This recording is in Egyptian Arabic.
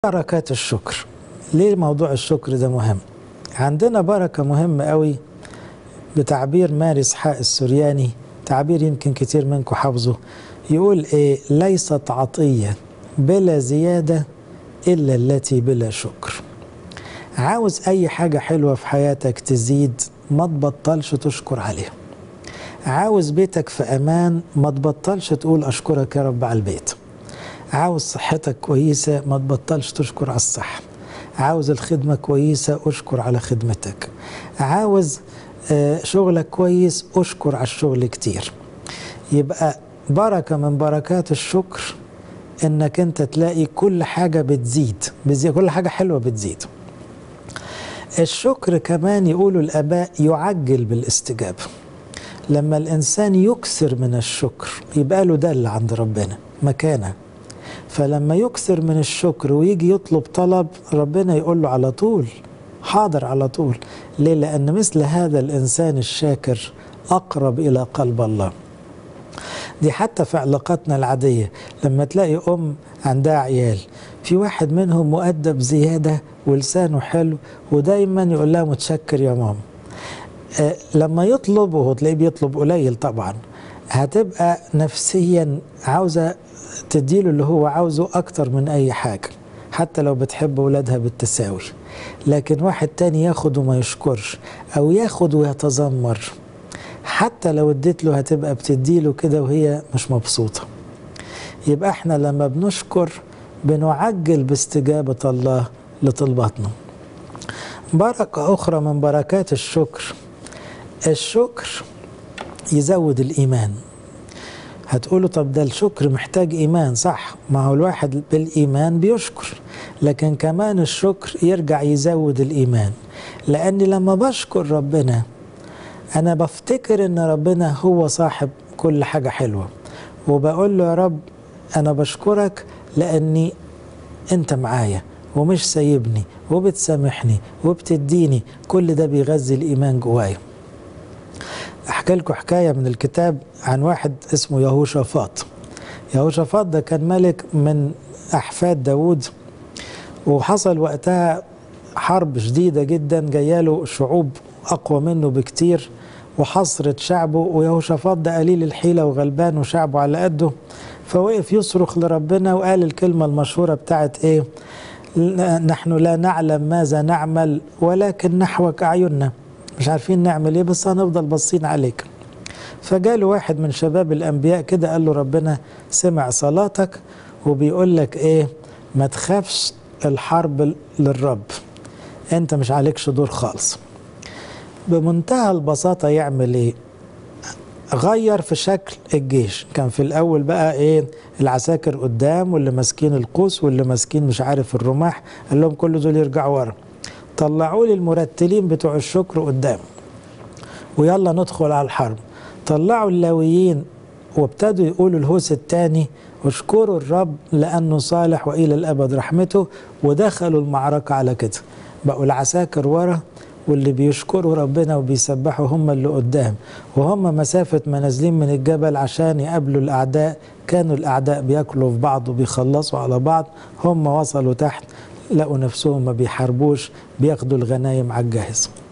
بركات الشكر ليه موضوع الشكر ده مهم عندنا بركة مهمة قوي بتعبير ماري اسحاق السورياني تعبير يمكن كتير منكم حافظه يقول ايه ليست عطية بلا زيادة إلا التي بلا شكر عاوز أي حاجة حلوة في حياتك تزيد ما تبطلش تشكر عليها عاوز بيتك في أمان ما تبطلش تقول أشكرك يا رب على البيت عاوز صحتك كويسة ما تبطلش تشكر على الصحة عاوز الخدمة كويسة أشكر على خدمتك عاوز شغلك كويس أشكر على الشغل كتير يبقى بركة من بركات الشكر إنك أنت تلاقي كل حاجة بتزيد, بتزيد كل حاجة حلوة بتزيد الشكر كمان يقولوا الآباء يعجل بالاستجابة لما الإنسان يكثر من الشكر يبقى له دل عند ربنا مكانه فلما يكثر من الشكر ويجي يطلب طلب ربنا يقول له على طول حاضر على طول ليه لأن مثل هذا الإنسان الشاكر أقرب إلى قلب الله دي حتى في علاقاتنا العادية لما تلاقي أم عندها عيال في واحد منهم مؤدب زيادة ولسانه حلو ودايما يقول لها متشكر يا ماما أه لما يطلب وهو تلاقيه بيطلب قليل طبعا هتبقى نفسيا عاوزة تديله اللي هو عاوزه أكتر من أي حاجة حتى لو بتحب ولادها بالتساوي لكن واحد تاني ياخد وما يشكرش أو ياخد ويتذمر حتى لو اديت له هتبقى بتديله كده وهي مش مبسوطة يبقى احنا لما بنشكر بنعجل باستجابة الله لطلباتنا بركة أخرى من بركات الشكر الشكر يزود الإيمان هتقولوا طب ده الشكر محتاج إيمان صح ما هو الواحد بالإيمان بيشكر لكن كمان الشكر يرجع يزود الإيمان لأني لما بشكر ربنا أنا بفتكر إن ربنا هو صاحب كل حاجة حلوة وبقول له يا رب أنا بشكرك لأني أنت معايا ومش سايبني وبتسامحني وبتديني كل ده بيغذي الإيمان جوايا احكي لكم حكايه من الكتاب عن واحد اسمه يهوشافاط يهوشافاط ده كان ملك من احفاد داوود وحصل وقتها حرب شديده جدا جاياله شعوب اقوى منه بكتير وحصرت شعبه ويهوشافاط ده قليل الحيله وغلبان وشعبه على قده فوقف يصرخ لربنا وقال الكلمه المشهوره بتاعت ايه نحن لا نعلم ماذا نعمل ولكن نحوك اعيننا مش عارفين نعمل ايه بس هنفضل باصين عليك فجاله واحد من شباب الانبياء كده قال له ربنا سمع صلاتك وبيقول لك ايه ما تخافش الحرب للرب انت مش عليكش دور خالص بمنتهى البساطه يعمل ايه غير في شكل الجيش كان في الاول بقى ايه العساكر قدام واللي ماسكين القوس واللي ماسكين مش عارف الرماح قال لهم كل دول يرجعوا ورا طلعوا لي المرتلين بتوع الشكر قدام ويلا ندخل على الحرب طلعوا اللاويين وابتدوا يقولوا الهوس الثاني اشكروا الرب لانه صالح والى الابد رحمته ودخلوا المعركه على كده بقوا العساكر ورا واللي بيشكروا ربنا وبيسبحوا هم اللي قدام وهم مسافة ما نازلين من الجبل عشان يقابلوا الأعداء كانوا الأعداء بياكلوا في بعض وبيخلصوا على بعض هم وصلوا تحت لقوا نفسهم ما بيحاربوش بياخدوا الغنايم على الجاهز